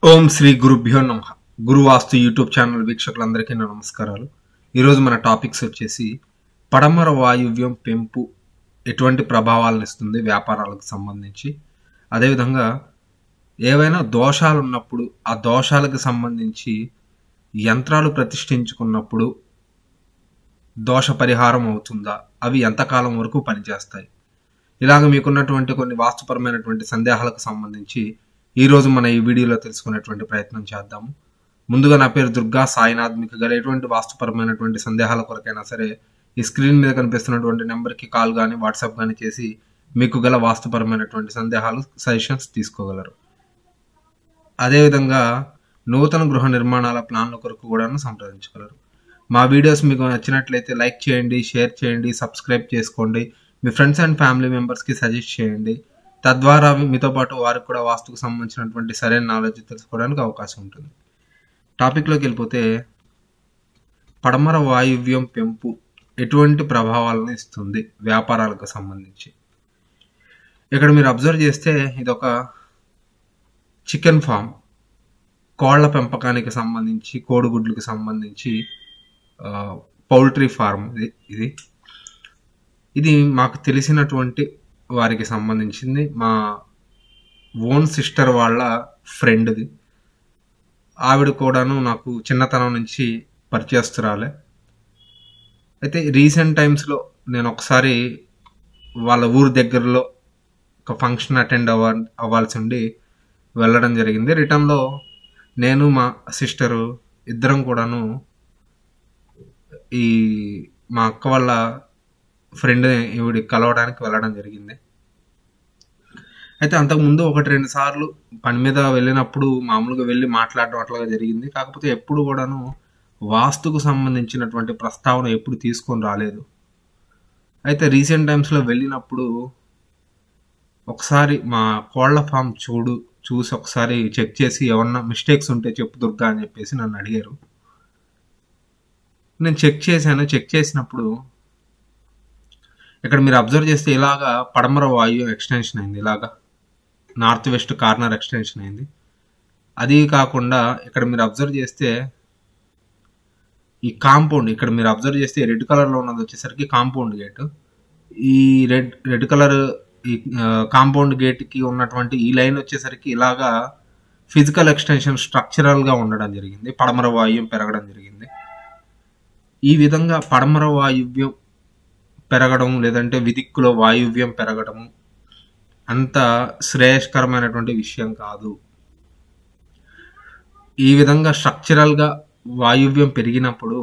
ఓం శ్రీ గురుభ్యో నమ గురువాస్తు YouTube channel వీక్షకులందరికీ నా నమస్కారాలు ఈరోజు మన టాపిక్స్ వచ్చేసి పడమర వాయువ్యం పెంపు ఎటువంటి ప్రభావాలను ఇస్తుంది వ్యాపారాలకు సంబంధించి అదేవిధంగా ఏవైనా దోషాలు ఉన్నప్పుడు ఆ దోషాలకు సంబంధించి యంత్రాలు ప్రతిష్ఠించుకున్నప్పుడు దోష పరిహారం అవుతుందా అవి ఎంతకాలం వరకు పనిచేస్తాయి ఇలాగ మీకున్నటువంటి కొన్ని వాస్తుపరమైనటువంటి సందేహాలకు సంబంధించి ఈ రోజు మన ఈ వీడియోలో తెలుసుకునేటువంటి ప్రయత్నం చేద్దాము ముందుగా నా పేరు దుర్గా సాయినాథ్ మీకు గల ఎటువంటి వాస్తుపరమైనటువంటి సందేహాల కొరకైనా సరే ఈ స్క్రీన్ మీద కనిపిస్తున్నటువంటి నెంబర్కి కాల్ కానీ వాట్సాప్ కానీ చేసి మీకు గల వాస్తుపరమైనటువంటి సందేహాలు సజెషన్స్ తీసుకోగలరు అదేవిధంగా నూతన గృహ నిర్మాణాల ప్లాన్ల కొరకు కూడాను సంప్రదించగలరు మా వీడియోస్ మీకు నచ్చినట్లయితే లైక్ చేయండి షేర్ చేయండి సబ్స్క్రైబ్ చేసుకోండి మీ ఫ్రెండ్స్ అండ్ ఫ్యామిలీ మెంబర్స్కి సజెస్ట్ చేయండి తద్వారా మీతో పాటు వారికి కూడా వాస్తుకు సంబంధించినటువంటి సరైన నాలెడ్జ్ తెలుసుకోవడానికి అవకాశం ఉంటుంది టాపిక్లోకి వెళ్ళిపోతే పడమర వాయువ్యం పెంపు ఎటువంటి ప్రభావాలను ఇస్తుంది వ్యాపారాలకు సంబంధించి ఇక్కడ మీరు అబ్జర్వ్ చేస్తే ఇది ఒక చికెన్ ఫామ్ కోళ్ల పెంపకానికి సంబంధించి కోడిగుడ్లకు సంబంధించి పౌల్ట్రీ ఫార్మ్ ఇది ఇది ఇది మాకు తెలిసినటువంటి వారికి సంబంధించింది మా ఓన్ సిస్టర్ వాళ్ళ ఫ్రెండ్ది ఆవిడ కూడాను నాకు చిన్నతనం నుంచి పరిచయస్తురాలే అయితే రీసెంట్ టైమ్స్లో నేను ఒకసారి వాళ్ళ ఊరు దగ్గరలో ఒక ఫంక్షన్ అటెండ్ అవ్వ అవ్వాల్సి ఉండి వెళ్ళడం జరిగింది రిటర్న్లో నేను మా సిస్టరు ఇద్దరం కూడాను ఈ మా అక్క వాళ్ళ ఫ్రెండ్ ఈవిడి కలవడానికి వెళ్ళడం జరిగింది అయితే అంతకుముందు ఒకటి రెండు సార్లు పని మీద వెళ్ళినప్పుడు మామూలుగా వెళ్ళి మాట్లాడడం అట్లాగా జరిగింది కాకపోతే ఎప్పుడు కూడాను వాస్తుకు సంబంధించినటువంటి ప్రస్తావన ఎప్పుడు తీసుకొని రాలేదు అయితే రీసెంట్ టైమ్స్లో వెళ్ళినప్పుడు ఒకసారి మా కోళ్ల ఫామ్ చూడు చూసి ఒకసారి చెక్ చేసి ఏమన్నా మిస్టేక్స్ ఉంటే చెప్పు దుర్గా అని చెప్పేసి నన్ను అడిగారు నేను చెక్ చేశాను చెక్ చేసినప్పుడు ఇక్కడ మీరు అబ్జర్వ్ చేస్తే ఇలాగా పడమర వాయు ఎక్స్టెన్షన్ అయింది ఇలాగా నార్త్ వెస్ట్ కార్నర్ ఎక్స్టెన్షన్ అయింది అది కాకుండా ఇక్కడ మీరు అబ్జర్వ్ చేస్తే ఈ కాంపౌండ్ ఇక్కడ మీరు అబ్జర్వ్ చేస్తే రెడ్ కలర్లో ఉన్నది వచ్చేసరికి కాంపౌండ్ గేట్ ఈ రెడ్ రెడ్ కలర్ ఈ కాంపౌండ్ గేట్కి ఉన్నటువంటి ఈ లైన్ వచ్చేసరికి ఇలాగా ఫిజికల్ ఎక్స్టెన్షన్ స్ట్రక్చరల్గా ఉండడం జరిగింది పడమర వాయువ్యం పెరగడం జరిగింది ఈ విధంగా పడమర వాయువ్యం పెరగడం లేదంటే విదిక్కులో వాయువ్యం పెరగడము అంత శ్రేయస్కరమైనటువంటి విషయం కాదు ఈ విధంగా స్ట్రక్చరల్గా వాయువ్యం పెరిగినప్పుడు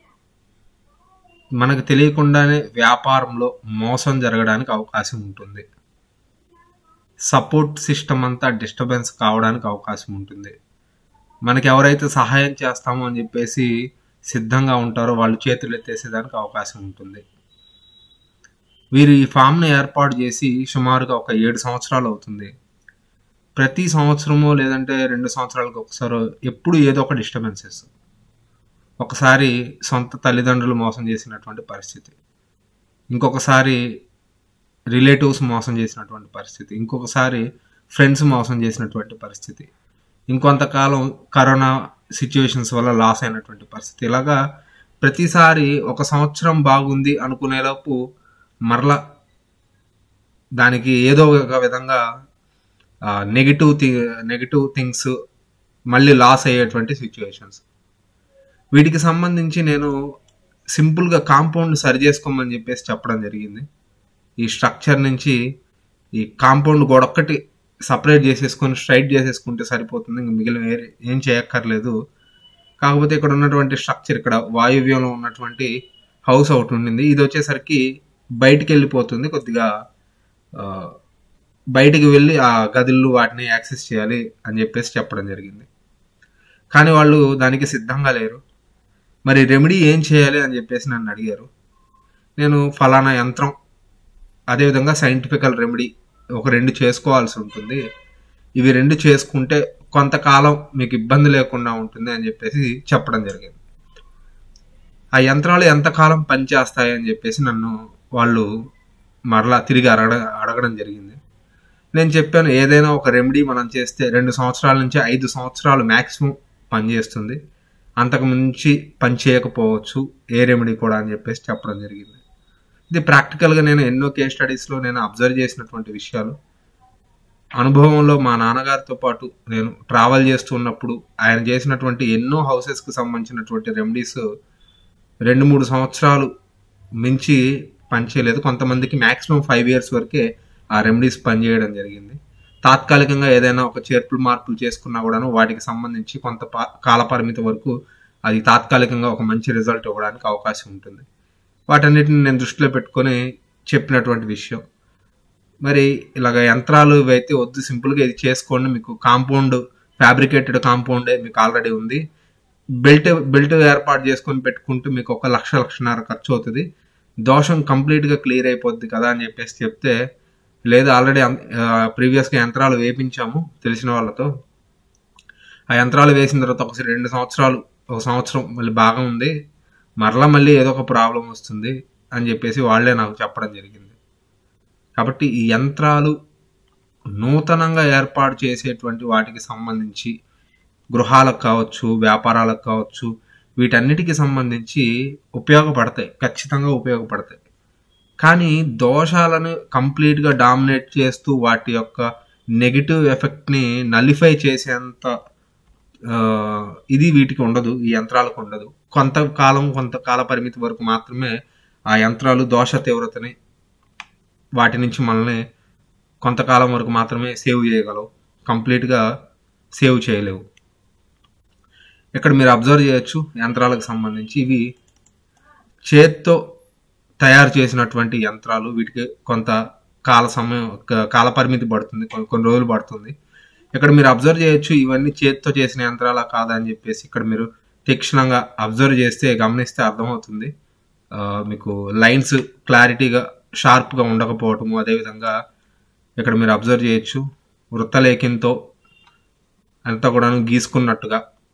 మనకు తెలియకుండానే వ్యాపారంలో మోసం జరగడానికి అవకాశం ఉంటుంది సపోర్ట్ సిస్టమ్ అంతా డిస్టర్బెన్స్ కావడానికి అవకాశం ఉంటుంది మనకి ఎవరైతే సహాయం చేస్తామో అని చెప్పేసి సిద్ధంగా ఉంటారో వాళ్ళు చేతులు ఎత్తేసేదానికి అవకాశం ఉంటుంది వీరు ఈ ఫామ్ను ఏర్పాటు చేసి సుమారుగా ఒక ఏడు సంవత్సరాలు అవుతుంది ప్రతి సంవత్సరము లేదంటే రెండు సంవత్సరాలకు ఒకసారి ఎప్పుడు ఏదో ఒక డిస్టర్బెన్సెస్ ఒకసారి సొంత తల్లిదండ్రులు మోసం చేసినటువంటి పరిస్థితి ఇంకొకసారి రిలేటివ్స్ మోసం చేసినటువంటి పరిస్థితి ఇంకొకసారి ఫ్రెండ్స్ మోసం చేసినటువంటి పరిస్థితి ఇంకొంతకాలం కరోనా సిచ్యువేషన్స్ వల్ల లాస్ అయినటువంటి పరిస్థితి ఇలాగా ప్రతిసారి ఒక సంవత్సరం బాగుంది అనుకునేలోపు మరలా దానికి ఏదో ఒక విధంగా నెగిటివ్ థి నెగిటివ్ థింగ్స్ మళ్ళీ లాస్ అయ్యేటువంటి సిచ్యువేషన్స్ వీటికి సంబంధించి నేను సింపుల్గా కాంపౌండ్ సరి చేసుకోమని చెప్పేసి చెప్పడం జరిగింది ఈ స్ట్రక్చర్ నుంచి ఈ కాంపౌండ్ గోడ ఒక్కటి సపరేట్ చేసేసుకొని స్ట్రైట్ చేసేసుకుంటే సరిపోతుంది ఇంక మిగిలిన ఏం చేయక్కర్లేదు కాకపోతే ఇక్కడ ఉన్నటువంటి స్ట్రక్చర్ ఇక్కడ వాయువ్యంలో ఉన్నటువంటి హౌస్ ఒకటి ఉండింది ఇది వచ్చేసరికి బయటికి వెళ్ళిపోతుంది కొద్దిగా బయటికి వెళ్ళి ఆ గదులు వాటిని యాక్సెస్ చేయాలి అని చెప్పేసి చెప్పడం జరిగింది కానీ వాళ్ళు దానికి సిద్ధంగా లేరు మరి రెమెడీ ఏం చేయాలి అని చెప్పేసి నన్ను అడిగారు నేను ఫలానా యంత్రం అదేవిధంగా సైంటిఫికల్ రెమెడీ ఒక రెండు చేసుకోవాల్సి ఉంటుంది ఇవి రెండు చేసుకుంటే కొంతకాలం మీకు ఇబ్బంది లేకుండా ఉంటుంది అని చెప్పేసి చెప్పడం జరిగింది ఆ యంత్రాలు ఎంతకాలం పనిచేస్తాయి అని చెప్పేసి నన్ను వాళ్ళు మరలా తిరిగి అడగ అడగడం జరిగింది నేను చెప్పాను ఏదైనా ఒక రెమెడీ మనం చేస్తే రెండు సంవత్సరాల నుంచి ఐదు సంవత్సరాలు మ్యాక్సిమం పనిచేస్తుంది అంతకు మించి పని చేయకపోవచ్చు ఏ రెమెడీ కూడా అని చెప్పేసి చెప్పడం జరిగింది ఇది ప్రాక్టికల్గా నేను ఎన్నో కేస్ స్టడీస్లో నేను అబ్జర్వ్ చేసినటువంటి విషయాలు అనుభవంలో మా నాన్నగారితో పాటు నేను ట్రావెల్ చేస్తున్నప్పుడు ఆయన చేసినటువంటి ఎన్నో హౌసెస్కి సంబంధించినటువంటి రెమెడీస్ రెండు మూడు సంవత్సరాలు మించి పనిచేయలేదు కొంతమందికి మ్యాక్సిమం ఫైవ్ ఇయర్స్ వరకే ఆ రెమెడీస్ పనిచేయడం జరిగింది తాత్కాలికంగా ఏదైనా ఒక చేర్పులు మార్పులు చేసుకున్నా కూడాను వాటికి సంబంధించి కొంత పా- కాల పరిమితి వరకు అది తాత్కాలికంగా ఒక మంచి రిజల్ట్ ఇవ్వడానికి అవకాశం ఉంటుంది వాటన్నిటిని నేను దృష్టిలో పెట్టుకొని చెప్పినటువంటి విషయం మరి ఇలాగ యంత్రాలు ఇవైతే వద్దు సింపుల్గా ఇది చేసుకోండి మీకు కాంపౌండ్ ఫ్యాబ్రికేటెడ్ కాంపౌండే మీకు ఆల్రెడీ ఉంది బెల్ట్ బెల్ట్ ఏర్పాటు చేసుకొని పెట్టుకుంటే మీకు ఒక లక్ష లక్షన్నర ఖర్చు అవుతుంది దోషం కంప్లీట్గా క్లియర్ అయిపోద్ది కదా అని చెప్పేసి చెప్తే లేదు ఆల్రెడీ ప్రీవియస్గా యంత్రాలు వేపించాము తెలిసిన వాళ్ళతో ఆ యంత్రాలు వేసిన తర్వాత ఒక రెండు సంవత్సరాలు ఒక సంవత్సరం మళ్ళీ బాగా ఉంది మరలా మళ్ళీ ఏదో ఒక ప్రాబ్లం వస్తుంది అని చెప్పేసి వాళ్ళే నాకు చెప్పడం జరిగింది కాబట్టి ఈ యంత్రాలు నూతనంగా ఏర్పాటు చేసేటువంటి వాటికి సంబంధించి గృహాలకు కావచ్చు వ్యాపారాలకు కావచ్చు వీటన్నిటికి సంబంధించి ఉపయోగపడతాయి ఖచ్చితంగా ఉపయోగపడతాయి కానీ దోషాలను కంప్లీట్గా డామినేట్ చేస్తూ వాటి యొక్క నెగిటివ్ ఎఫెక్ట్ని నలిఫై చేసేంత ఆ, ఇది వీటికి ఉండదు ఈ యంత్రాలకు ఉండదు కొంతకాలం కొంత కాల పరిమితి వరకు మాత్రమే ఆ యంత్రాలు దోష తీవ్రతని వాటి నుంచి మనల్ని కొంతకాలం వరకు మాత్రమే సేవ్ చేయగలవు కంప్లీట్గా సేవ్ చేయలేవు ఇక్కడ మీరు అబ్జర్వ్ చేయొచ్చు యంత్రాలకు సంబంధించి ఇవి చేత్తో తయారు చేసినటువంటి యంత్రాలు వీటికి కొంత కాల సమయం క- కాల పరిమితి పడుతుంది కొన్ని కొన్ని రోజులు పడుతుంది ఇక్కడ మీరు అబ్జర్వ్ చేయొచ్చు ఇవన్నీ చేత్తో చేసిన యంత్రాలా కాదా అని చెప్పేసి ఇక్కడ మీరు తీక్షణంగా అబ్జర్వ్ చేస్తే గమనిస్తే అర్థమవుతుంది ఆ, మీకు లైన్స్ క్లారిటీగా షార్ప్గా ఉండకపోవటము అదేవిధంగా ఇక్కడ మీరు అబ్జర్వ్ చేయొచ్చు వృత్తలేఖంతో అంతా కూడాను గీసుకున్నట్టుగా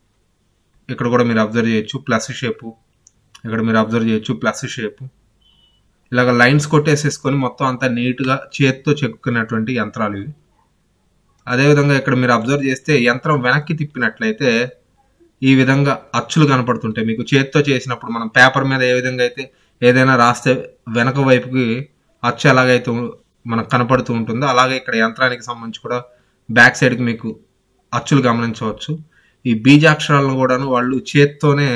ఇక్కడ కూడా మీరు అబ్జర్వ్ చేయొచ్చు ప్లస్ షేపు ఇక్కడ మీరు అబ్జర్వ్ చేయొచ్చు ప్లస్ షేపు ఇలాగ లైన్స్ కొట్టేసేసుకొని మొత్తం అంతా నీట్గా చేత్తో చెక్కున్నటువంటి యంత్రాలు ఇవి అదేవిధంగా ఇక్కడ మీరు అబ్జర్వ్ చేస్తే యంత్రం వెనక్కి తిప్పినట్లయితే ఈ విధంగా అచ్చులు కనపడుతుంటాయి మీకు చేత్తో చేసినప్పుడు మనం పేపర్ మీద ఏ విధంగా అయితే ఏదైనా రాస్తే వెనక వైపుకి అచ్చు ఎలాగైతే ఉ- మనకు కనపడుతూ ఉంటుందో అలాగే ఇక్కడ యంత్రానికి సంబంధించి కూడా బ్యాక్ సైడ్కి మీకు అచ్చులు గమనించవచ్చు ఈ బీజాక్షరాలను కూడాను వాళ్ళు చేత్తోనే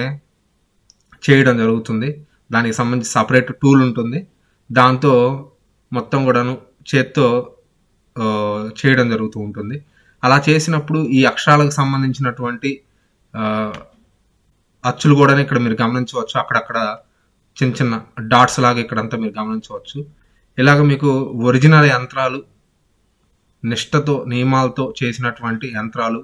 చేయడం జరుగుతుంది దానికి సంబంధించి సపరేట్ టూల్ ఉంటుంది దాంతో మొత్తం కూడాను చేత్తో ఆ, చేయడం జరుగుతూ ఉంటుంది అలా చేసినప్పుడు ఈ అక్షరాలకు సంబంధించినటువంటి ఆ, అచ్చులు కూడా ఇక్కడ మీరు గమనించవచ్చు అక్కడక్కడ చిన్న చిన్న డాట్స్ లాగా ఇక్కడంతా మీరు గమనించవచ్చు ఇలాగ మీకు ఒరిజినల్ యంత్రాలు నిష్టతో నియమాలతో చేసినటువంటి యంత్రాలు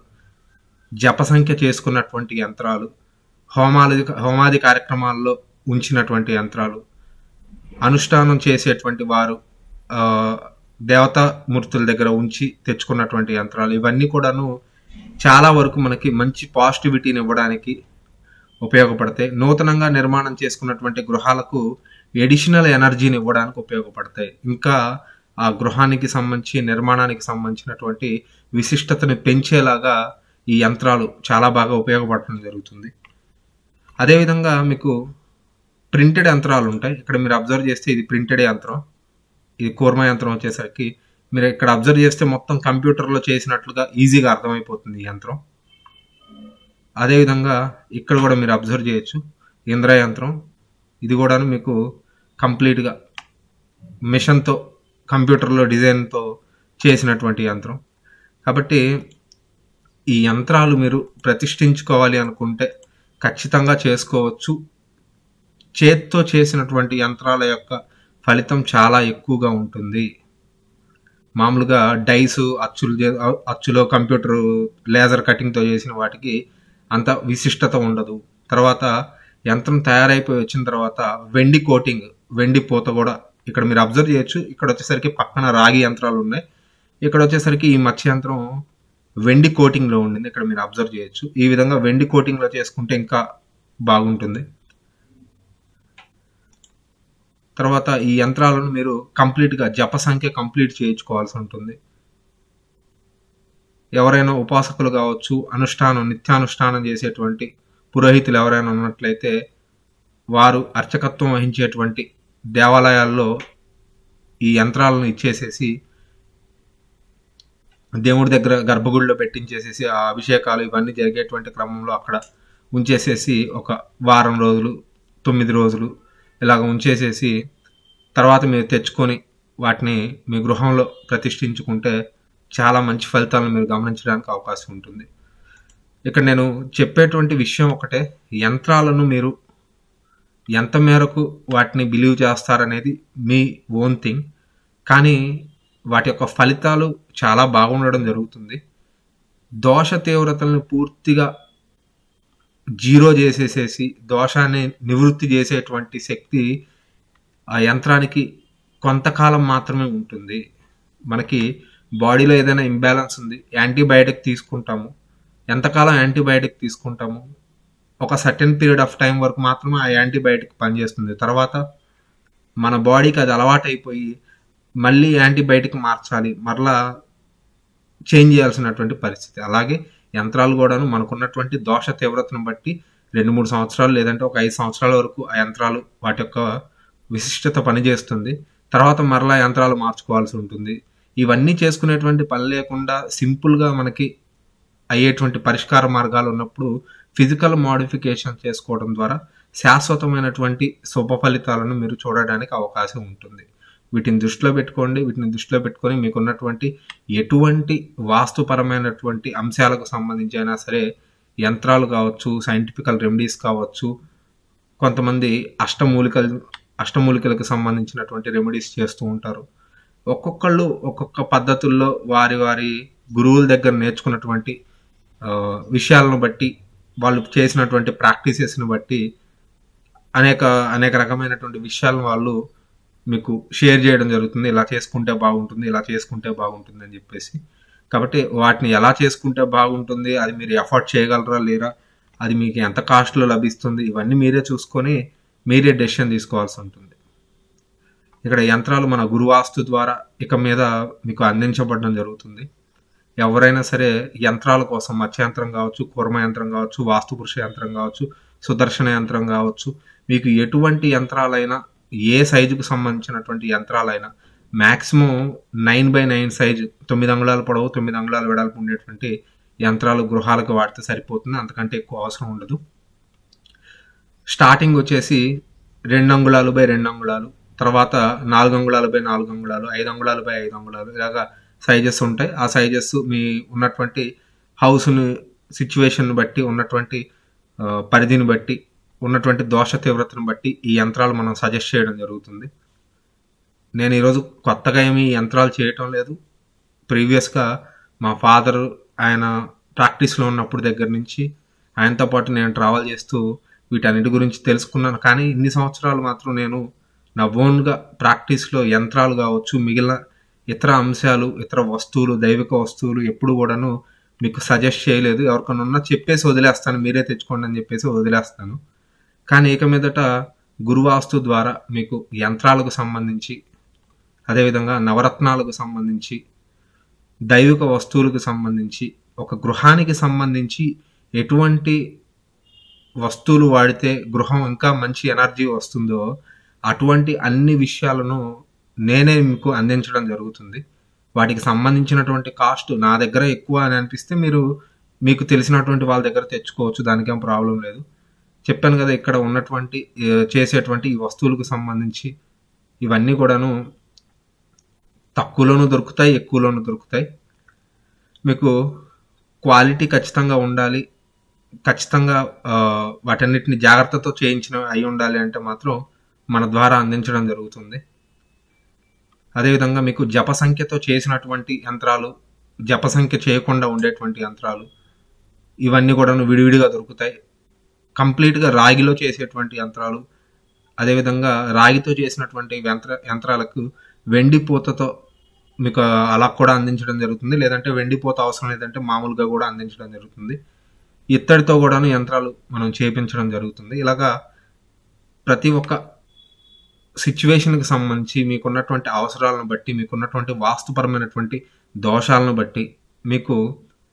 జప సంఖ్య చేసుకున్నటువంటి యంత్రాలు హోమాది హోమాది కార్యక్రమాల్లో ఉంచినటువంటి యంత్రాలు అనుష్ఠానం చేసేటువంటి వారు ఆ, దేవతా మూర్తుల దగ్గర ఉంచి తెచ్చుకున్నటువంటి యంత్రాలు ఇవన్నీ కూడాను చాలా వరకు మనకి మంచి పాజిటివిటీని ఇవ్వడానికి ఉపయోగపడతాయి నూతనంగా నిర్మాణం చేసుకున్నటువంటి గృహాలకు ఎడిషనల్ ఎనర్జీని ఇవ్వడానికి ఉపయోగపడతాయి ఇంకా ఆ గృహానికి సంబంధించి నిర్మాణానికి సంబంధించినటువంటి విశిష్టతని పెంచేలాగా ఈ యంత్రాలు చాలా బాగా ఉపయోగపడటం జరుగుతుంది అదేవిధంగా మీకు ప్రింటెడ్ యంత్రాలు ఉంటాయి ఇక్కడ మీరు అబ్జర్వ్ చేస్తే ఇది ప్రింటెడ్ యంత్రం ఇది కూర్మ యంత్రం వచ్చేసరికి మీరు ఇక్కడ అబ్జర్వ్ చేస్తే మొత్తం కంప్యూటర్లో చేసినట్లుగా ఈజీగా అర్థమైపోతుంది ఈ యంత్రం అదేవిధంగా ఇక్కడ కూడా మీరు అబ్జర్వ్ చేయొచ్చు ఇంద్ర యంత్రం ఇది కూడాను మీకు కంప్లీట్గా మిషన్తో కంప్యూటర్లో డిజైన్తో చేసినటువంటి యంత్రం కాబట్టి ఈ యంత్రాలు మీరు ప్రతిష్ఠించుకోవాలి అనుకుంటే ఖచ్చితంగా చేసుకోవచ్చు చేత్తో చేసినటువంటి యంత్రాల యొక్క ఫలితం చాలా ఎక్కువగా ఉంటుంది మామూలుగా డైస్ అచ్చులు చే- అచ్చులో కంప్యూటర్ లేజర్ కటింగ్తో చేసిన వాటికి అంత విశిష్టత ఉండదు తర్వాత యంత్రం తయారైపోయి వచ్చిన తర్వాత వెండి కోటింగ్ వెండి పూత కూడా ఇక్కడ మీరు అబ్జర్వ్ చేయొచ్చు ఇక్కడ వచ్చేసరికి పక్కన రాగి యంత్రాలు ఉన్నాయి ఇక్కడ వచ్చేసరికి ఈ మత్స్య యంత్రం వెండి కోటింగ్లో ఉండింది ఇక్కడ మీరు అబ్జర్వ్ చేయొచ్చు ఈ విధంగా వెండి కోటింగ్లో చేసుకుంటే ఇంకా బాగుంటుంది తర్వాత ఈ యంత్రాలను మీరు కంప్లీట్గా జప సంఖ్య కంప్లీట్ చేయించుకోవాల్సి ఉంటుంది ఎవరైనా ఉపాసకులు కావచ్చు అనుష్ఠానం నిత్యానుష్ఠానం చేసేటువంటి పురోహితులు ఎవరైనా ఉన్నట్లయితే వారు అర్చకత్వం వహించేటువంటి దేవాలయాల్లో ఈ యంత్రాలను ఇచ్చేసేసి దేవుడి దగ్గర గర్భగుడిలో పెట్టించేసేసి ఆ అభిషేకాలు ఇవన్నీ జరిగేటువంటి క్రమంలో అక్కడ ఉంచేసేసి ఒక వారం రోజులు తొమ్మిది రోజులు ఇలాగ ఉంచేసేసి తర్వాత మీరు తెచ్చుకొని వాటిని మీ గృహంలో ప్రతిష్ఠించుకుంటే చాలా మంచి ఫలితాలను మీరు గమనించడానికి అవకాశం ఉంటుంది ఇక్కడ నేను చెప్పేటువంటి విషయం ఒకటే యంత్రాలను మీరు ఎంత మేరకు వాటిని బిలీవ్ చేస్తారనేది మీ ఓన్ థింగ్ కానీ వాటి యొక్క ఫలితాలు చాలా బాగుండడం జరుగుతుంది దోష తీవ్రతలను పూర్తిగా జీరో చేసేసేసి దోషాన్ని నివృత్తి చేసేటువంటి శక్తి ఆ యంత్రానికి కొంతకాలం మాత్రమే ఉంటుంది మనకి బాడీలో ఏదైనా ఇంబ్యాలెన్స్ ఉంది యాంటీబయాటిక్ తీసుకుంటాము ఎంతకాలం యాంటీబయాటిక్ తీసుకుంటాము ఒక సర్టెన్ పీరియడ్ ఆఫ్ టైం వరకు మాత్రమే ఆ యాంటీబయాటిక్ పనిచేస్తుంది తర్వాత మన బాడీకి అది అలవాటైపోయి మళ్ళీ యాంటీబయాటిక్ మార్చాలి మరలా చేంజ్ చేయాల్సినటువంటి పరిస్థితి అలాగే యంత్రాలు కూడాను మనకున్నటువంటి దోష తీవ్రతను బట్టి రెండు మూడు సంవత్సరాలు లేదంటే ఒక ఐదు సంవత్సరాల వరకు ఆ యంత్రాలు వాటి యొక్క విశిష్టత పనిచేస్తుంది తర్వాత మరలా యంత్రాలు మార్చుకోవాల్సి ఉంటుంది ఇవన్నీ చేసుకునేటువంటి పని లేకుండా సింపుల్గా మనకి అయ్యేటువంటి పరిష్కార మార్గాలు ఉన్నప్పుడు ఫిజికల్ మోడిఫికేషన్ చేసుకోవడం ద్వారా శాశ్వతమైనటువంటి శుభ ఫలితాలను మీరు చూడడానికి అవకాశం ఉంటుంది వీటిని దృష్టిలో పెట్టుకోండి వీటిని దృష్టిలో పెట్టుకొని మీకున్నటువంటి ఎటువంటి వాస్తుపరమైనటువంటి అంశాలకు సంబంధించి అయినా సరే యంత్రాలు కావచ్చు సైంటిఫికల్ రెమెడీస్ కావచ్చు కొంతమంది అష్టమూలికలు అష్టమూలికలకు సంబంధించినటువంటి రెమెడీస్ చేస్తూ ఉంటారు ఒక్కొక్కళ్ళు ఒక్కొక్క పద్ధతుల్లో వారి వారి గురువుల దగ్గర నేర్చుకున్నటువంటి విషయాలను బట్టి వాళ్ళు చేసినటువంటి ప్రాక్టీసెస్ని బట్టి అనేక అనేక రకమైనటువంటి విషయాలను వాళ్ళు మీకు షేర్ చేయడం జరుగుతుంది ఇలా చేసుకుంటే బాగుంటుంది ఇలా చేసుకుంటే బాగుంటుంది అని చెప్పేసి కాబట్టి వాటిని ఎలా చేసుకుంటే బాగుంటుంది అది మీరు ఎఫర్ట్ చేయగలరా లేరా అది మీకు ఎంత కాస్ట్లో లభిస్తుంది ఇవన్నీ మీరే చూసుకొని మీరే డెసిషన్ తీసుకోవాల్సి ఉంటుంది ఇక్కడ యంత్రాలు మన గురువాస్తు ద్వారా ఇక మీద మీకు అందించబడడం జరుగుతుంది ఎవరైనా సరే యంత్రాల కోసం మత్స్యంత్రం కావచ్చు కూర్మ యంత్రం కావచ్చు వాస్తుపురుష యంత్రం కావచ్చు సుదర్శన యంత్రం కావచ్చు మీకు ఎటువంటి యంత్రాలైనా ఏ సైజుకు సంబంధించినటువంటి యంత్రాలైనా maximum nine by nine size తొమ్మిది అంగుళాల పొడవు తొమ్మిది అంగుళాల వెడల్పు ఉండేటువంటి యంత్రాలు గృహాలకు వాడితే సరిపోతుంది అంతకంటే ఎక్కువ అవసరం ఉండదు స్టార్టింగ్ వచ్చేసి రెండు అంగుళాలు బై రెండు అంగుళాలు తర్వాత నాలుగు అంగుళాలు బై నాలుగు అంగుళాలు ఐదు అంగుళాలు బై ఐదు అంగుళాలు ఇలాగా సైజెస్ ఉంటాయి ఆ సైజెస్ మీ ఉన్నటువంటి హౌస్ని సిచ్యువేషన్ బట్టి ఉన్నటువంటి పరిధిని బట్టి ఉన్నటువంటి దోష తీవ్రతను బట్టి ఈ యంత్రాలు మనం సజెస్ట్ చేయడం జరుగుతుంది నేను ఈరోజు కొత్తగా ఏమి యంత్రాలు చేయటం లేదు ప్రీవియస్గా మా ఫాదర్ ఆయన ప్రాక్టీస్లో ఉన్నప్పుడు దగ్గర నుంచి ఆయనతో పాటు నేను ట్రావెల్ చేస్తూ వీటన్నిటి గురించి తెలుసుకున్నాను కానీ ఇన్ని సంవత్సరాలు మాత్రం నేను నా ఓన్గా ప్రాక్టీస్లో యంత్రాలు కావచ్చు మిగిలిన ఇతర అంశాలు ఇతర వస్తువులు దైవిక వస్తువులు ఎప్పుడు కూడాను మీకు సజెస్ట్ చేయలేదు ఎవరికైనా ఉన్నా చెప్పేసి వదిలేస్తాను మీరే తెచ్చుకోండి అని చెప్పేసి వదిలేస్తాను కానీ ఇక మీదట గురువాస్తు ద్వారా మీకు యంత్రాలకు సంబంధించి అదేవిధంగా నవరత్నాలకు సంబంధించి దైవిక వస్తువులకు సంబంధించి ఒక గృహానికి సంబంధించి ఎటువంటి వస్తువులు వాడితే గృహం ఇంకా మంచి ఎనర్జీ వస్తుందో అటువంటి అన్ని విషయాలను నేనే మీకు అందించడం జరుగుతుంది వాటికి సంబంధించినటువంటి కాస్ట్ నా దగ్గర ఎక్కువ అని అనిపిస్తే మీరు మీకు తెలిసినటువంటి వాళ్ళ దగ్గర తెచ్చుకోవచ్చు దానికేం ప్రాబ్లం లేదు చెప్పాను కదా ఇక్కడ ఉన్నటువంటి చేసేటువంటి ఈ వస్తువులకు సంబంధించి ఇవన్నీ కూడాను తక్కువలోనూ దొరుకుతాయి ఎక్కువలోనూ దొరుకుతాయి మీకు క్వాలిటీ ఖచ్చితంగా ఉండాలి ఖచ్చితంగా వాటన్నిటిని జాగ్రత్తతో చేయించిన అయి ఉండాలి అంటే మాత్రం మన ద్వారా అందించడం జరుగుతుంది అదేవిధంగా మీకు జప సంఖ్యతో చేసినటువంటి యంత్రాలు జప సంఖ్య చేయకుండా ఉండేటువంటి యంత్రాలు ఇవన్నీ కూడా విడివిడిగా దొరుకుతాయి కంప్లీట్గా రాగిలో చేసేటువంటి యంత్రాలు అదేవిధంగా రాగితో చేసినటువంటి యంత్ర యంత్రాలకు వెండి పూతతో మీకు అలా కూడా అందించడం జరుగుతుంది లేదంటే వెండి పూత అవసరం లేదంటే మామూలుగా కూడా అందించడం జరుగుతుంది ఇత్తడితో కూడాను యంత్రాలు మనం చేపించడం జరుగుతుంది ఇలాగా ప్రతి ఒక్క సిచ్యువేషన్కి సంబంధించి మీకున్నటువంటి అవసరాలను బట్టి మీకున్నటువంటి వాస్తుపరమైనటువంటి దోషాలను బట్టి మీకు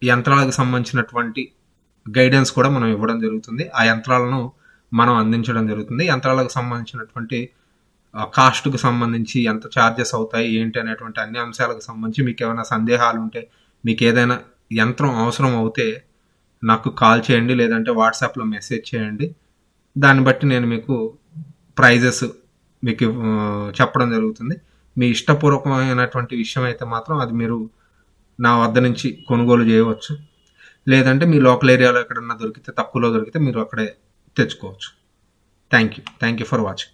యంత్రాలకు సంబంధించినటువంటి గైడెన్స్ కూడా మనం ఇవ్వడం జరుగుతుంది ఆ యంత్రాలను మనం అందించడం జరుగుతుంది యంత్రాలకు సంబంధించినటువంటి కాస్ట్కు సంబంధించి ఎంత ఛార్జెస్ అవుతాయి ఏంటి అనేటువంటి అన్ని అంశాలకు సంబంధించి మీకు ఏమైనా సందేహాలు ఉంటే మీకు ఏదైనా యంత్రం అవసరం అవుతే నాకు కాల్ చేయండి లేదంటే వాట్సాప్లో మెసేజ్ చేయండి దాన్ని బట్టి నేను మీకు ప్రైజెస్ మీకు ఆ, చెప్పడం జరుగుతుంది మీ ఇష్టపూర్వకమైనటువంటి విషయం అయితే మాత్రం అది మీరు నా వద్ద నుంచి కొనుగోలు చేయవచ్చు లేదంటే మీ లోకల్ ఏరియాలో ఎక్కడన్నా దొరికితే తక్కువలో దొరికితే మీరు అక్కడే తెచ్చుకోవచ్చు thank you thank you for watching